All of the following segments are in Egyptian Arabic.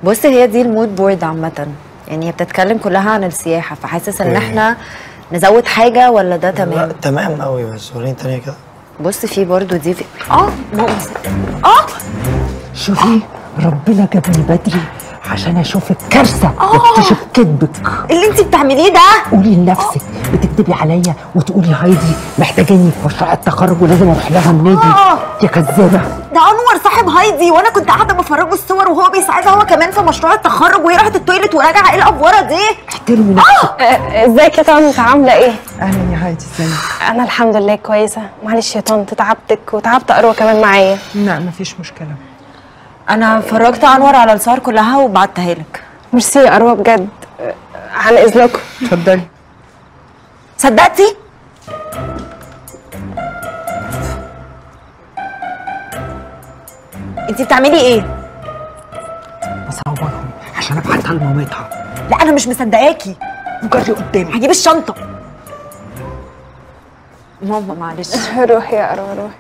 بص هي دي المود بورد عامة يعني هي بتتكلم كلها عن السياحة فحاسس ان أوكي. احنا نزود حاجة ولا ده لا تمام تمام قوي بس وريني تانية كده بص في برضو دي في اه ماما اه شوفي ربنا جابني بدري عشان اشوف الكارثه واكتشف كذبك اللي انت بتعمليه ده قولي لنفسك بتكدبي عليا وتقولي هايدي محتاجاني في مشروع التخرج ولازم اروح لها النادي يا كذابه ده انور صاحب هايدي وانا كنت قاعده بفرجه الصور وهو بيساعدها هو كمان في مشروع التخرج وهي راحت التويليت وراجعه ايه الافوره دي احترمي نفسك ازيك يا طنط عامله ايه اهلا يا هايدي ازيك انا الحمد لله كويسه معلش يا طنط تعبتك وتعبت اروى كمان معايا لا مفيش مشكله انا فرجت انور على الصور كلها وبعتها لك ميرسي يا اروى بجد عن اذنكم اتفضلي صدقتي انت بتعملي ايه بصورهم عشان ابعتها لمامتها لا انا مش مصدقاكي جري قدامي هجيب الشنطه ماما معلش روحي يا اروى روحي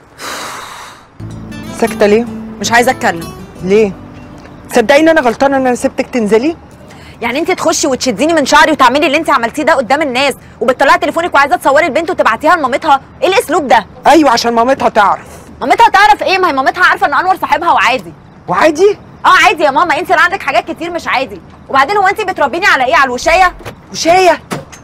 ساكته ليه مش عايزه اتكلم ليه تصدقيني انا غلطانه ان انا سبتك تنزلي يعني انت تخشي وتشديني من شعري وتعملي اللي انت عملتيه ده قدام الناس وبتطلعي تليفونك وعايزه تصوري البنت وتبعتيها لمامتها ايه الاسلوب ده ايوه عشان مامتها تعرف مامتها تعرف ايه ما هي مامتها عارفه ان انور صاحبها وعادي وعادي اه عادي يا ماما انت اللي عندك حاجات كتير مش عادي وبعدين هو انت بتربيني على ايه على الوشايه وشايه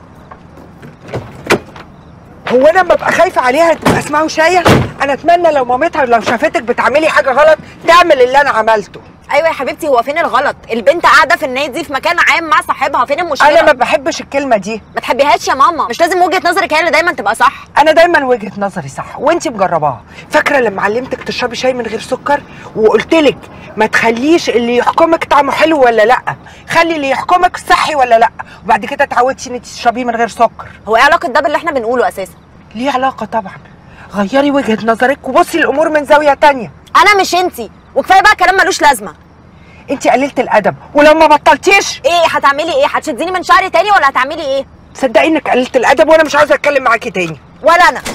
هو انا لما ابقى خايفه عليها تبقى اسمها وشايه انا اتمنى لو مامتها لو شافتك بتعملي حاجه غلط تعمل اللي انا عملته ايوه يا حبيبتي هو فين الغلط البنت قاعده في النادي في مكان عام مع صاحبها فين المشكله انا ما بحبش الكلمه دي ما تحبيهاش يا ماما مش لازم وجهه نظرك هي اللي دايما تبقى صح انا دايما وجهه نظري صح وانتي مجرباها فاكره لما علمتك تشربي شاي من غير سكر وقلت لك ما تخليش اللي يحكمك طعمه حلو ولا لا خلي اللي يحكمك صحي ولا لا وبعد كده اتعودتي ان انت تشربيه من غير سكر هو ايه علاقه ده باللي احنا بنقوله اساسا ليه علاقه طبعا غيري وجهه نظرك وبصي الامور من زاويه تانية انا مش انتي وكفايه بقى كلام ملوش لازمه انت قليله الادب ولو ما بطلتيش ايه هتعملي ايه هتشديني من شعري تاني ولا هتعملي ايه صدقي انك قليله الادب وانا مش عاوزه اتكلم معاكي تاني ولا انا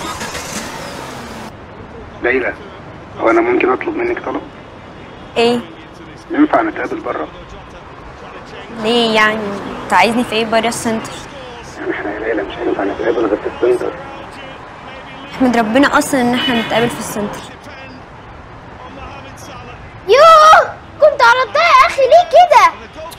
ليلى هو انا ممكن اطلب منك طلب ايه ينفع نتقابل بره ليه يعني انت عايزني في ايه بره السنتر يعني احنا يا ليلى مش هينفع نتقابل غير في السنتر احمد ربنا اصلا ان احنا نتقابل في السنتر يوه كنت عرضتها يا اخي ليه كده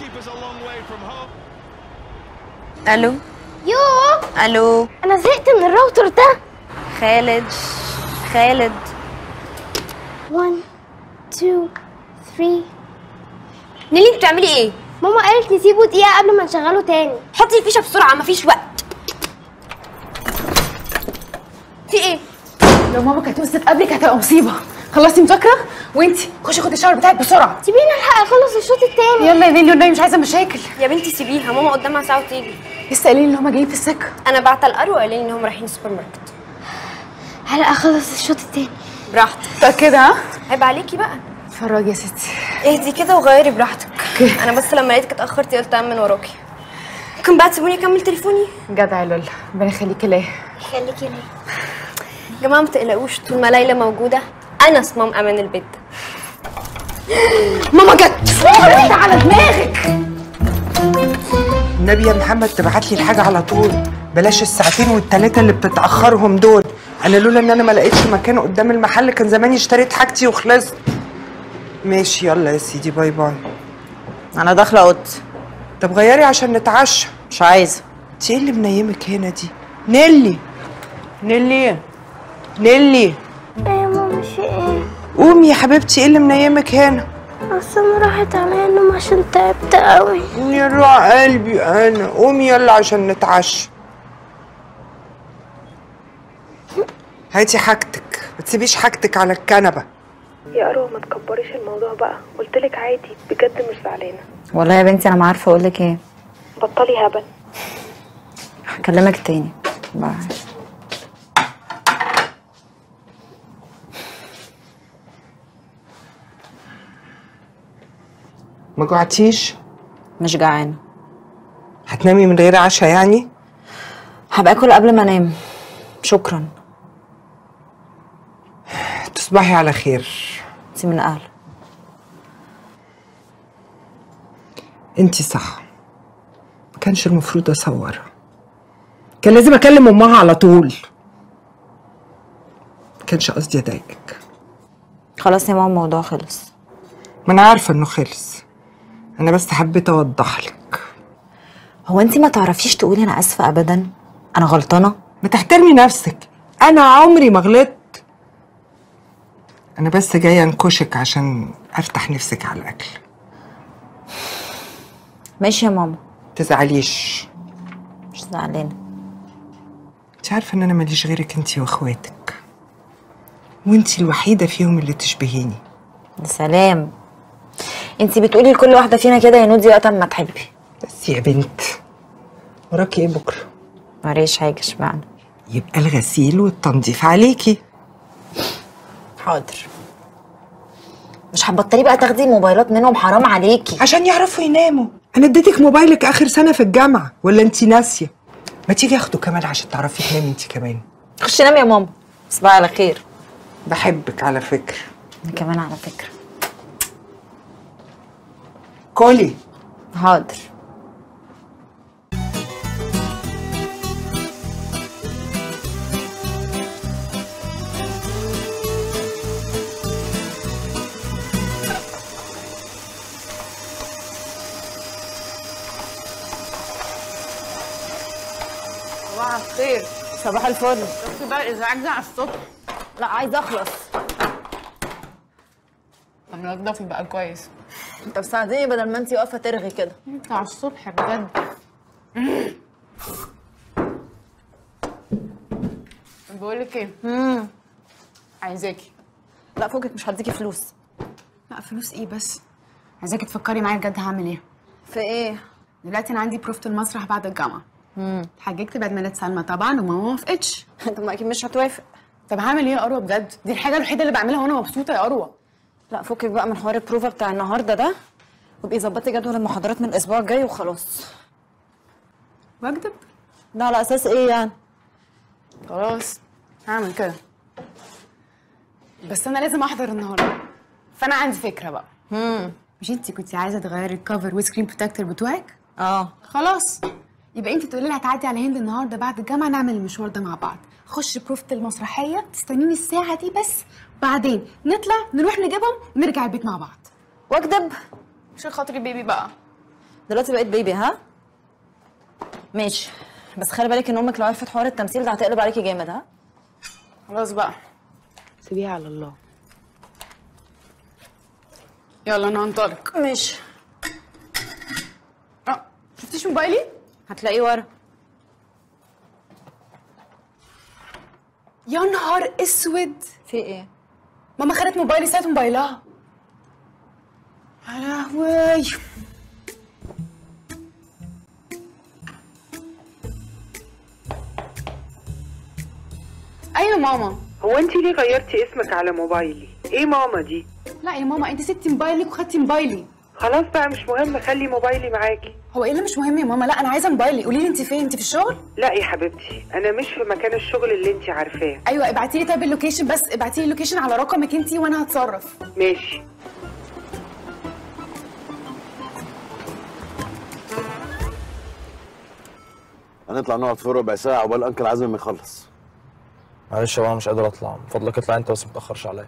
الو يوه الو انا زهقت من الراوتر ده خالد خالد 1 2 3 نيلي انت بتعملي ايه ماما قالت نسيبه دقيقة قبل ما نشغله تاني حطي الفيشه بسرعه مفيش وقت في ايه لو ماما كانت وصلت قبلك هتبقى مصيبه خلصتي مذاكره وانتي خشي خدي الشاور بتاعك بسرعه سيبيني الحق اخلص الشوط التاني يلا يا نيلي والنبي مش عايزه مشاكل يا بنتي سيبيها ماما قدامها ساعه وتيجي لسه قايلين ان هما جايين في السكه انا بعت القرو وقال لي ان هم رايحين السوبر ماركت هلا اخلص الشوط التاني براحتك متاكده ها عيب عليكي بقى اتفرجي يا ستي اهدي كده وغيري براحتك انا بس لما لقيتك اتاخرتي قلت امن وراكي ممكن بقى تسيبوني اكمل تليفوني جدع يا لولا ربنا يخليكي ليا خليكي ليه يا جماعه ما تقلقوش طول ما ليلى موجوده انا صمام امان البيت ده ماما جت على دماغك النبي يا محمد تبعت لي الحاجه على طول بلاش الساعتين والتلاته اللي بتتاخرهم دول انا لولا ان انا ما لقيتش مكان قدام المحل كان زماني اشتريت حاجتي وخلصت ماشي يلا يا سيدي باي باي انا داخله اوضتي طب غيري عشان نتعشى مش عايزه انت ايه اللي منيمك هنا دي نيلي نيلي نيلي ايه يا ماما في ايه قومي يا حبيبتي ايه اللي منيمك هنا اصل انا راحت عليا النوم عشان تعبت قوي يا روح قلبي انا قومي يلا عشان نتعشى هاتي حاجتك ما تسيبيش حاجتك على الكنبه يا أروى ما تكبريش الموضوع بقى قلتلك عادي بجد مش زعلانة والله يا بنتي انا ما عارفه اقول لك ايه بطلي هبل هكلمك تاني باي ما جوعتيش مش جعانه هتنامي من غير عشاء يعني هبقى اكل قبل ما انام شكرا تصبحي على خير انت من اهل انتي صح ما كانش المفروض اصورها كان لازم اكلم امها على طول ما كانش قصدي اضايقك خلاص يا ماما الموضوع خلص ما انا عارفه انه خلص انا بس حبيت اوضح لك هو انت ما تعرفيش تقولي انا اسفه ابدا انا غلطانه ما تحترمي نفسك انا عمري ما غلطت انا بس جايه انكشك عشان افتح نفسك على الاكل ماشي يا ماما تزعليش مش زعلانه انت عارفه ان انا ماليش غيرك انت واخواتك وانت الوحيده فيهم اللي تشبهيني يا سلام انت بتقولي لكل واحده فينا كده يا نودي وقت ما تحبي بس يا بنت وراكي ايه بكره موريش حاجه اشمعنى يبقى الغسيل والتنظيف عليكي حاضر مش هتبطلي بقى تاخدي موبايلات منهم حرام عليكي عشان يعرفوا يناموا انا اديتك موبايلك اخر سنه في الجامعه ولا انت ناسيه ما تيجي اخده كمان عشان تعرفي تنامي انت كمان خشي نامي يا ماما تصبحي على خير بحبك على فكره انا كمان على فكره كولي حاضر صباح الخير صباح الفل شفتي بقى الازعاج ده على الصبح لا عايزه اخلص طب نضفي بقى كويس طب ساعديني بدل ما انت واقفه ترغي كده انت على الصبح بجد بقول لك ايه امم عايزاكي لا فوقك مش هديكي فلوس لا فلوس ايه بس عايزاكي تفكري معايا بجد هعمل ايه في ايه دلوقتي انا عندي بروفة المسرح بعد الجامعه امم اتحججت بعد ميلاد سلمى طبعا وماما ما وافقتش طب ما اكيد مش هتوافق طب هعمل ايه يا اروى بجد دي الحاجه الوحيده اللي بعملها وانا مبسوطه يا اروى لا فكك بقى من حوار البروفا بتاع النهارده ده وابقي ظبطي جدول المحاضرات من الاسبوع الجاي وخلاص واكدب ده على اساس ايه يعني خلاص هعمل كده بس انا لازم احضر النهارده فانا عندي فكره بقى امم مش انت كنتي عايزه تغيري الكفر والسكرين بروتكتور بتوعك اه خلاص يبقى انت تقولي لها هتعدي على هند النهارده بعد الجامعه نعمل المشوار ده مع بعض خش بروفة المسرحيه تستنيني الساعه دي بس بعدين نطلع نروح نجيبهم ونرجع البيت مع بعض واكدب عشان خاطري بيبي بقى دلوقتي بقيت بيبي ها ماشي بس خلي بالك ان امك لو عرفت حوار التمثيل ده هتقلب عليكي جامد ها خلاص بقى سيبيها على الله يلا انا هنطلق ماشي اه شفتيش موبايلي هتلاقيه ورا يا نهار اسود في ايه ماما خدت موبايلي ساعة موبايلها يا لهوي ايوه ماما هو انت ليه غيرتي اسمك على موبايلي ايه ماما دي لا يا ماما انت سبتي موبايلك وخدتي موبايلي خلاص بقى مش مهم خلي موبايلي معاكي هو ايه اللي مش مهم يا ماما لا انا عايزه موبايلي قولي لي انت فين انت في الشغل لا يا حبيبتي انا مش في مكان الشغل اللي انت عارفاه ايوه ابعتي لي طيب اللوكيشن بس ابعتي لي اللوكيشن على رقمك انت وانا هتصرف ماشي هنطلع نقعد في ربع ساعة عقبال أنكل عزمي ما يخلص معلش يا بابا مش قادر اطلع من فضلك اطلع انت بس متاخرش عليا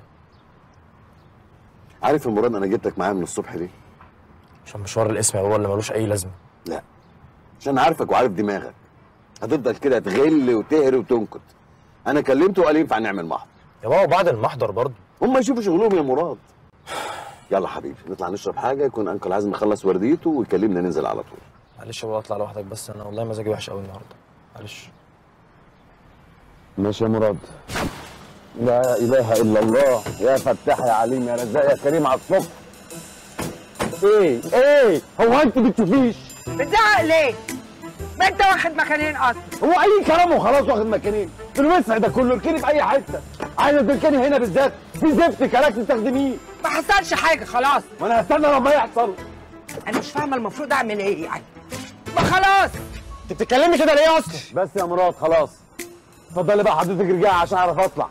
عارف يا مراد أنا جبتك معايا من الصبح ليه؟ عشان مشوار الاسم يا بابا اللي ملوش اي لازمه لا عشان عارفك وعارف دماغك هتفضل كده تغل وتهري وتنكت أنا كلمته وقال ينفع نعمل محضر يا بابا بعد المحضر برضه هم يشوفوا شغلهم يا مراد يلا حبيبي نطلع نشرب حاجة يكون أنكل عزمي خلص ورديته ويكلمنا ننزل على طول معلش يا بابا اطلع لوحدك بس انا والله مزاجي وحش قوي النهارده معلش ماشي يا مراد لا اله الا الله يا فتاح يا عليم يا رزاق يا كريم على الصبح ايه ايه هو انت بتشوفيش بتزعق ليه؟ ما انت واخد مكانين اصلا هو اي كلام وخلاص واخد مكانين الوسع ده كله اركني في اي حته عايزه تركني هنا بالذات في زفت كراك تستخدميه ما حصلش حاجه خلاص وانا هستنى لما يحصل انا مش فاهمه المفروض اعمل ايه يعني ما خلاص انت بتتكلمي كده ليه اصلا بس يا مراد خلاص اتفضلي بقى حضرتك رجعي عشان اعرف اطلع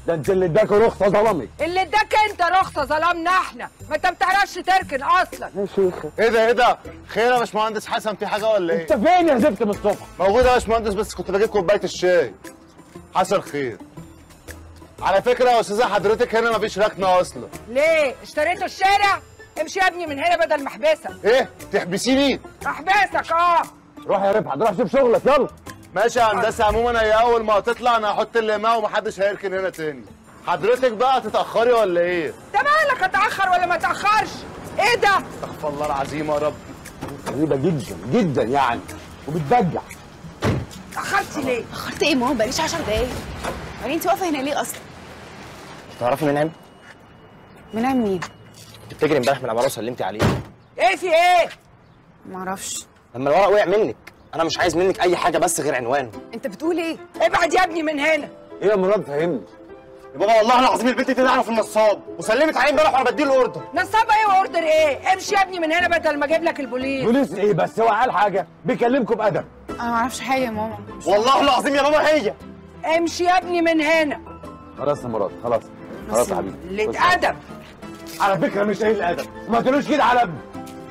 ده انت اللي اداك رخصه ظلمك اللي اداك انت رخصه ظلمنا احنا ما انت بتعرفش تركن اصلا يا شيخ ايه ده ايه ده خير يا باشمهندس حسن في حاجه ولا ايه انت فين يا زفت من الصبح موجود يا باشمهندس بس كنت بجيب كوبايه الشاي حصل خير على فكره يا استاذه حضرتك هنا مفيش ركنه اصلا ليه اشتريته الشارع امشي يا ابني من هنا بدل ما احبسك ايه تحبسيني احبسك اه روح يا رفعت روح شوف شغلك يلا ماشي يا هندسه عموما هي اول ما هتطلع انا هحط اللي معاه ومحدش هيركن هنا تاني حضرتك بقى تتاخري ولا ايه ده مالك اتاخر ولا ما اتاخرش ايه ده استغفر الله العظيم يا رب غريبه جدا جدا يعني وبتبجع اتاخرتي ليه اخرت ايه ماما بقاليش 10 دقايق بعدين انت واقفه هنا ليه اصلا تعرفي منعم منعم مين كنت بتجري امبارح من العماره وسلمتي عليه ايه في ايه معرفش لما الورق وقع منك انا مش عايز منك اي حاجه بس غير عنوانه انت بتقول ايه ابعد يا ابني من هنا ايه يا مراد فهمني يا بابا والله العظيم البنت دي تعرف النصاب وسلمت عليه امبارح وانا بديله الاوردر نصاب ايه واوردر ايه امشي يا ابني من هنا بدل ما اجيب لك البوليس بوليس ايه بس هو قال حاجه بيكلمكم بادب انا معرفش حاجه يا ماما والله العظيم يا بابا هي امشي يا ابني من هنا خلاص يا مراد خلاص خلاص يا حبيبي اللي بص. اتأدب على فكره مش قليل الادب ما تقولوش كده على ابني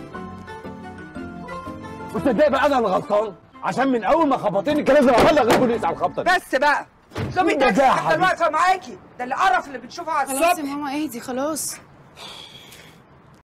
وتصدق بقى انا اللي غلطان عشان من اول ما خبطتني كان لازم ابلغ البوليس على الخبطه دي بس بقى اطلبي ده تاكسي يا حتى حبيبي. واقفه معاكي ده القرف اللي بتشوفه على خلاص يا الصبح ماما اهدي خلاص